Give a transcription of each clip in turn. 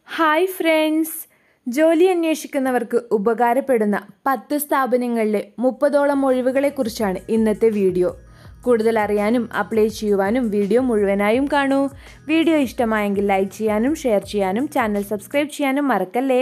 hi friends ജോലി അന്വേഷിക്കുന്നവർക്ക് ഉപകാരപ്പെടുന്ന പത്ത് സ്ഥാപനങ്ങളിലെ മുപ്പതോളം ഒഴിവുകളെക്കുറിച്ചാണ് ഇന്നത്തെ വീഡിയോ കൂടുതൽ അറിയാനും അപ്ലൈ ചെയ്യുവാനും വീഡിയോ മുഴുവനായും കാണൂ വീഡിയോ ഇഷ്ടമായെങ്കിൽ ലൈക്ക് ചെയ്യാനും ഷെയർ ചെയ്യാനും ചാനൽ സബ്സ്ക്രൈബ് ചെയ്യാനും മറക്കല്ലേ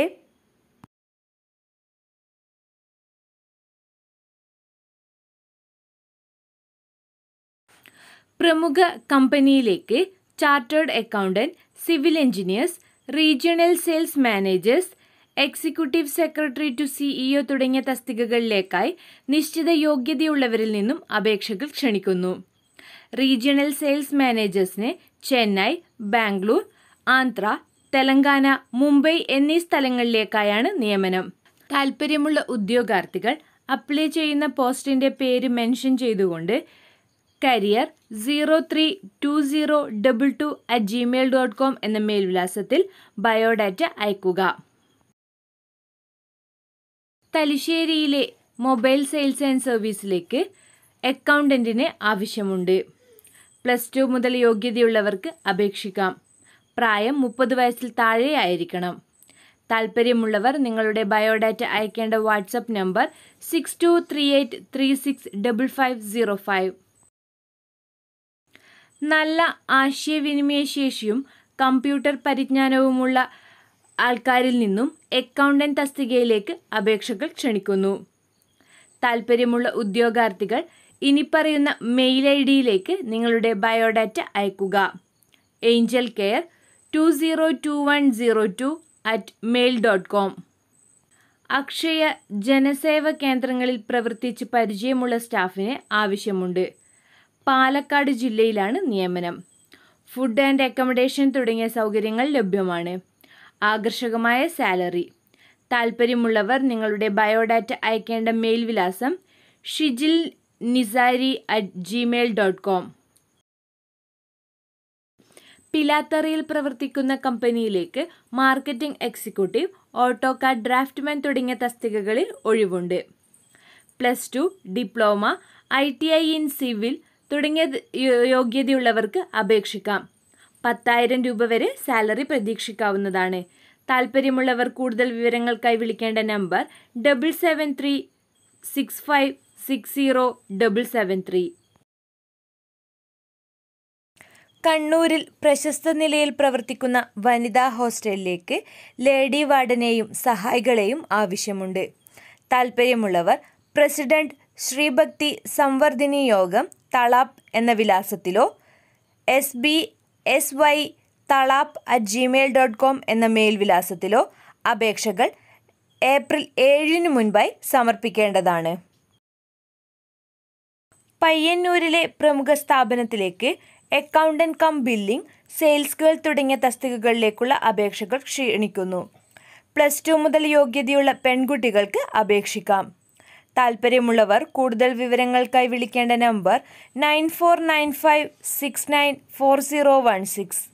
പ്രമുഖ കമ്പനിയിലേക്ക് chartered accountant civil engineers regional sales managers executive secretary to CEO തുടങ്ങിയ തസ്തികകളിലേക്കായി നിശ്ചിത യോഗ്യതയുള്ളവരിൽ നിന്നും അപേക്ഷകൾ ക്ഷണിക്കുന്നു റീജിയണൽ സെയിൽസ് മാനേജേഴ്സിന് ചെന്നൈ ബാംഗ്ലൂർ ആന്ധ്ര തെലങ്കാന മുംബൈ എന്നീ സ്ഥലങ്ങളിലേക്കായാണ് നിയമനം താൽപ്പര്യമുള്ള ഉദ്യോഗാർത്ഥികൾ അപ്ലൈ ചെയ്യുന്ന പോസ്റ്റിന്റെ പേര് മെൻഷൻ ചെയ്തുകൊണ്ട് career zero three two zero double two at Gmail dot com എന്ന മേൽവിലാസത്തിൽ ബയോഡാറ്റ അയക്കുക തലശ്ശേരിയിലെ മൊബൈൽ സെയിൽസ് ആൻഡ് സർവീസിലേക്ക് അക്കൗണ്ടന്റിന് ആവശ്യമുണ്ട് പ്ലസ് ടു മുതൽ യോഗ്യതയുള്ളവർക്ക് അപേക്ഷിക്കാം പ്രായം മുപ്പത് വയസ്സിൽ താഴെയായിരിക്കണം താൽപ്പര്യമുള്ളവർ നിങ്ങളുടെ ബയോഡാറ്റ അയക്കേണ്ട WhatsApp number six two three eight three six double five zero five നല്ല ആശയവിനിമയ ശേഷിയും കമ്പ്യൂട്ടർ പരിജ്ഞാനവുമുള്ള ആൾക്കാരിൽ നിന്നും അക്കൗണ്ടന്റ് തസ്തികയിലേക്ക് അപേക്ഷകൾ ക്ഷണിക്കുന്നു താൽപ്പര്യമുള്ള ഉദ്യോഗാർത്ഥികൾ ഇനി പറയുന്ന മെയിൽ ഐ ഡിയിലേക്ക് നിങ്ങളുടെ ബയോഡാറ്റ അയക്കുക angel care two zero two one zero two at mail dot com Akshaya ജനസേവ കേന്ദ്രങ്ങളിൽ പ്രവർത്തിച്ച് പരിചയമുള്ള സ്റ്റാഫിന് ആവശ്യമുണ്ട് പാലക്കാട് ജില്ലയിലാണ് നിയമനം ഫുഡ് ആൻഡ് അക്കോമഡേഷൻ തുടങ്ങിയ സൗകര്യങ്ങൾ ലഭ്യമാണ് ആകർഷകമായ സാലറി താൽപ്പര്യമുള്ളവർ നിങ്ങളുടെ ബയോഡാറ്റ അയക്കേണ്ട മെയിൽ വിലാസം Shijil Nisari at Gmail dot com പിലാത്തറയിൽ പ്രവർത്തിക്കുന്ന കമ്പനിയിലേക്ക് മാർക്കറ്റിംഗ് എക്സിക്യൂട്ടീവ് ഓട്ടോകാഡ് ഡ്രാഫ്റ്റ്മാൻ തുടങ്ങിയ തസ്തികകളിൽ ഒഴിവുണ്ട് plus two diploma I T I in civil തുടങ്ങിയ യോഗ്യതയുള്ളവർക്ക് അപേക്ഷിക്കാം പത്തായിരം രൂപ വരെ സാലറി പ്രതീക്ഷിക്കാവുന്നതാണ് താൽപ്പര്യമുള്ളവർ കൂടുതൽ വിവരങ്ങൾക്കായി വിളിക്കേണ്ട number double seven three six five six zero double seven three കണ്ണൂരിൽ പ്രശസ്ത നിലയിൽ പ്രവർത്തിക്കുന്ന വനിതാ ഹോസ്റ്റലിലേക്ക് ലേഡി വാർഡനെയും സഹായികളെയും ആവശ്യമുണ്ട് താൽപ്പര്യമുള്ളവർ പ്രസിഡന്റ് ശ്രീഭക്തി സംവർദ്ധിനി യോഗം തളാപ്പ് എന്ന വിലാസത്തിലോ S B S Y Thalap at Gmail dot com എന്ന മെയിൽ വിലാസത്തിലോ അപേക്ഷകൾ ഏപ്രിൽ ഏഴിന് മുൻപായി സമർപ്പിക്കേണ്ടതാണ് പയ്യന്നൂരിലെ പ്രമുഖ സ്ഥാപനത്തിലേക്ക് accountant cum billing sales girl തുടങ്ങിയ തസ്തികകളിലേക്കുള്ള അപേക്ഷകൾ ക്ഷണിക്കുന്നു പ്ലസ് ടു മുതൽ യോഗ്യതയുള്ള പെൺകുട്ടികൾക്ക് അപേക്ഷിക്കാം താൽപ്പര്യമുള്ളവർ കൂടുതൽ വിവരങ്ങൾക്കായി വിളിക്കേണ്ട number nine four nine five six nine four zero one six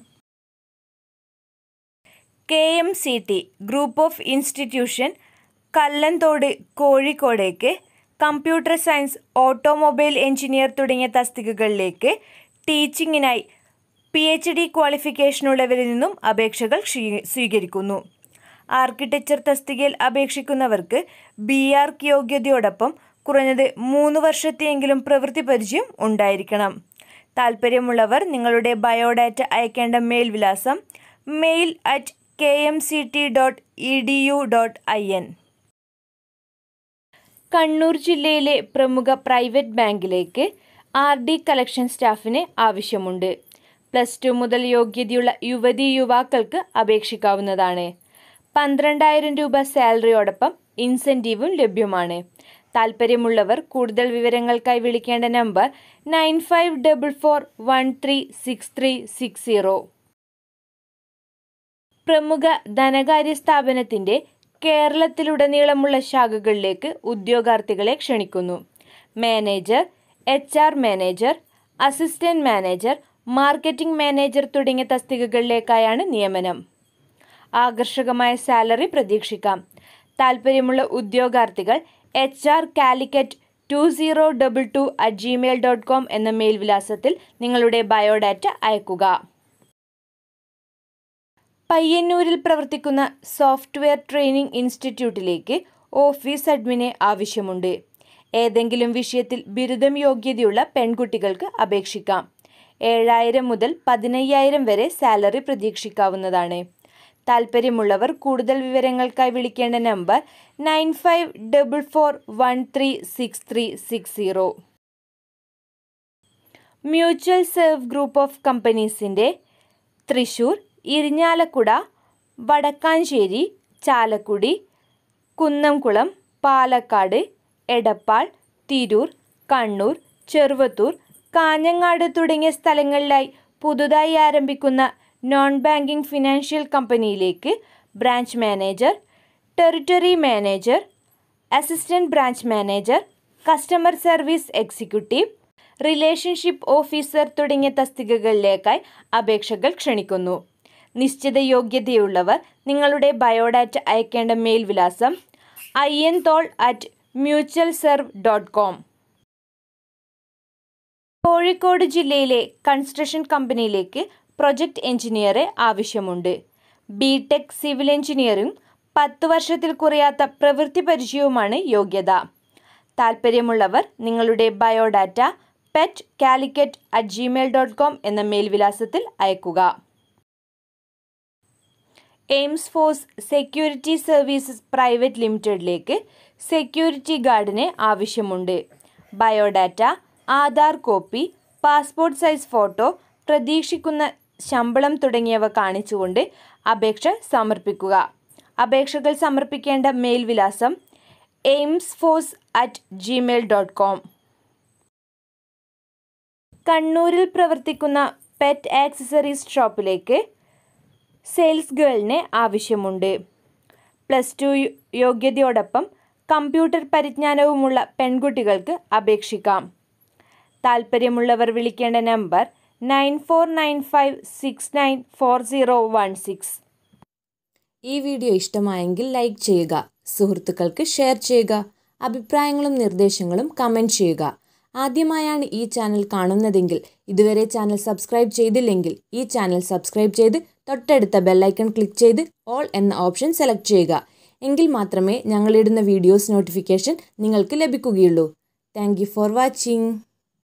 K M C T group of institution Kallanthode കോഴിക്കോടേക്ക് കമ്പ്യൂട്ടർ സയൻസ് ഓട്ടോമൊബൈൽ എഞ്ചിനീയർ തുടങ്ങിയ തസ്തികകളിലേക്ക് ടീച്ചിങ്ങിനായി പി എച്ച് ഡി ക്വാളിഫിക്കേഷനുള്ളവരിൽ നിന്നും അപേക്ഷകൾ സ്വീകരിക്കുന്നു ആർക്കിടെക്ചർ തസ്തികയിൽ അപേക്ഷിക്കുന്നവർക്ക് ബി ആർക്ക് യോഗ്യതയോടൊപ്പം കുറഞ്ഞത് മൂന്ന് വർഷത്തെയെങ്കിലും പ്രവൃത്തി പരിചയം ഉണ്ടായിരിക്കണം താൽപ്പര്യമുള്ളവർ നിങ്ങളുടെ ബയോഡാറ്റ അയക്കേണ്ട മെയിൽ വിലാസം mail at K M C T dot E D U dot I N Kannur ജില്ലയിലെ പ്രമുഖ പ്രൈവറ്റ് ബാങ്കിലേക്ക് ആർ ഡി കളക്ഷൻ സ്റ്റാഫിന് ആവശ്യമുണ്ട് പ്ലസ് ടു മുതൽ യോഗ്യതയുള്ള യുവതി യുവാക്കൾക്ക് അപേക്ഷിക്കാവുന്നതാണ് പന്ത്രണ്ടായിരം രൂപ സാലറിയോടൊപ്പം ഇൻസെൻറ്റീവും ലഭ്യമാണ് താൽപ്പര്യമുള്ളവർ കൂടുതൽ വിവരങ്ങൾക്കായി വിളിക്കേണ്ട number nine five double four one three six three six zero പ്രമുഖ ധനകാര്യ സ്ഥാപനത്തിൻ്റെ കേരളത്തിലുടനീളമുള്ള ശാഖകളിലേക്ക് ഉദ്യോഗാർത്ഥികളെ ക്ഷണിക്കുന്നു manager H R manager assistant manager marketing manager തുടങ്ങിയ തസ്തികകളിലേക്കായാണ് നിയമനം ആകർഷകമായ സാലറി പ്രതീക്ഷിക്കാം താൽപ്പര്യമുള്ള ഉദ്യോഗാർത്ഥികൾ H R Calicut two zero double two at Gmail dot com എന്ന മെയിൽ വിലാസത്തിൽ നിങ്ങളുടെ ബയോഡാറ്റ അയക്കുക പയ്യന്നൂരിൽ പ്രവർത്തിക്കുന്ന സോഫ്റ്റ്വെയർ ട്രെയിനിംഗ് ഇൻസ്റ്റിറ്റ്യൂട്ടിലേക്ക് ഓഫീസ് അഡ്മിനെ ആവശ്യമുണ്ട് ഏതെങ്കിലും വിഷയത്തിൽ ബിരുദം യോഗ്യതയുള്ള പെൺകുട്ടികൾക്ക് അപേക്ഷിക്കാം ഏഴായിരം മുതൽ പതിനയ്യായിരം വരെ സാലറി പ്രതീക്ഷിക്കാവുന്നതാണ് താൽപ്പര്യമുള്ളവർ കൂടുതൽ വിവരങ്ങൾക്കായി വിളിക്കേണ്ട number nine five double four one three six three six zero mutual serve group of കമ്പനീസിൻ്റെ തൃശൂർ ഇരിഞ്ഞാലക്കുട വടക്കാഞ്ചേരി ചാലക്കുടി കുന്നംകുളം പാലക്കാട് എടപ്പാൾ തിരൂർ കണ്ണൂർ ചെറുവത്തൂർ കാഞ്ഞങ്ങാട് തുടങ്ങിയ സ്ഥലങ്ങളിലായി പുതുതായി ആരംഭിക്കുന്ന നോൺ ബാങ്കിംഗ് ഫിനാൻഷ്യൽ കമ്പനിയിലേക്ക് branch manager territory manager assistant branch manager customer service executive relationship officer തുടങ്ങിയ തസ്തികകളിലേക്കായി അപേക്ഷകൾ ക്ഷണിക്കുന്നു നിശ്ചിത യോഗ്യതയുള്ളവർ നിങ്ങളുടെ ബയോഡാറ്റ അയക്കേണ്ട മെയിൽ വിലാസം ഐ എൻ തോൾ at mutual serve dot com Kozhikode ജില്ലയിലെ കൺസ്ട്രക്ഷൻ കമ്പനിയിലേക്ക് പ്രൊജക്ട് എഞ്ചിനീയറെ ആവശ്യമുണ്ട് ബി ടെക് സിവിൽ എഞ്ചിനീയറിംഗ് പത്ത് വർഷത്തിൽ കുറയാത്ത പ്രവൃത്തി പരിചയവുമാണ് യോഗ്യത താൽപ്പര്യമുള്ളവർ നിങ്ങളുടെ biodata pet Calicut at Gmail dot com എന്ന മെയിൽ വിലാസത്തിൽ അയക്കുക aims force security services private ലിമിറ്റഡിലേക്ക് സെക്യൂരിറ്റി ഗാർഡിന് ആവശ്യമുണ്ട് biodata Aadhaar copy passport size photo പ്രതീക്ഷിക്കുന്ന ശമ്പളം തുടങ്ങിയവ കാണിച്ചുകൊണ്ട് അപേക്ഷ സമർപ്പിക്കുക അപേക്ഷകൾ സമർപ്പിക്കേണ്ട മെയിൽ വിലാസം aims force at Gmail dot com കണ്ണൂരിൽ പ്രവർത്തിക്കുന്ന പെറ്റ് ആക്സസറീസ് ഷോപ്പിലേക്ക് സെയിൽസ് ഗേളിന് ആവശ്യമുണ്ട് പ്ലസ് ടു യോഗ്യതയോടൊപ്പം കമ്പ്യൂട്ടർ പരിജ്ഞാനവുമുള്ള പെൺകുട്ടികൾക്ക് അപേക്ഷിക്കാം താൽപ്പര്യമുള്ളവർ വിളിക്കേണ്ട number nine four nine five six nine four zero one six ഈ വീഡിയോ ഇഷ്ടമായെങ്കിൽ ലൈക്ക് ചെയ്യുക സുഹൃത്തുക്കൾക്ക് ഷെയർ ചെയ്യുക അഭിപ്രായങ്ങളും നിർദ്ദേശങ്ങളും കമൻറ്റ് ചെയ്യുക ആദ്യമായാണ് ഈ ചാനൽ കാണുന്നതെങ്കിൽ ഇതുവരെ ചാനൽ സബ്സ്ക്രൈബ് ചെയ്തില്ലെങ്കിൽ ഈ ചാനൽ സബ്സ്ക്രൈബ് ചെയ്ത് തൊട്ടടുത്ത ബെല്ലൈക്കൺ ക്ലിക്ക് ചെയ്ത് ഓൾ എന്ന ഓപ്ഷൻ സെലക്ട് ചെയ്യുക എങ്കിൽ മാത്രമേ ഞങ്ങളിടുന്ന വീഡിയോസ് നോട്ടിഫിക്കേഷൻ നിങ്ങൾക്ക് ലഭിക്കുകയുള്ളൂ താങ്ക് ഫോർ വാച്ചിങ്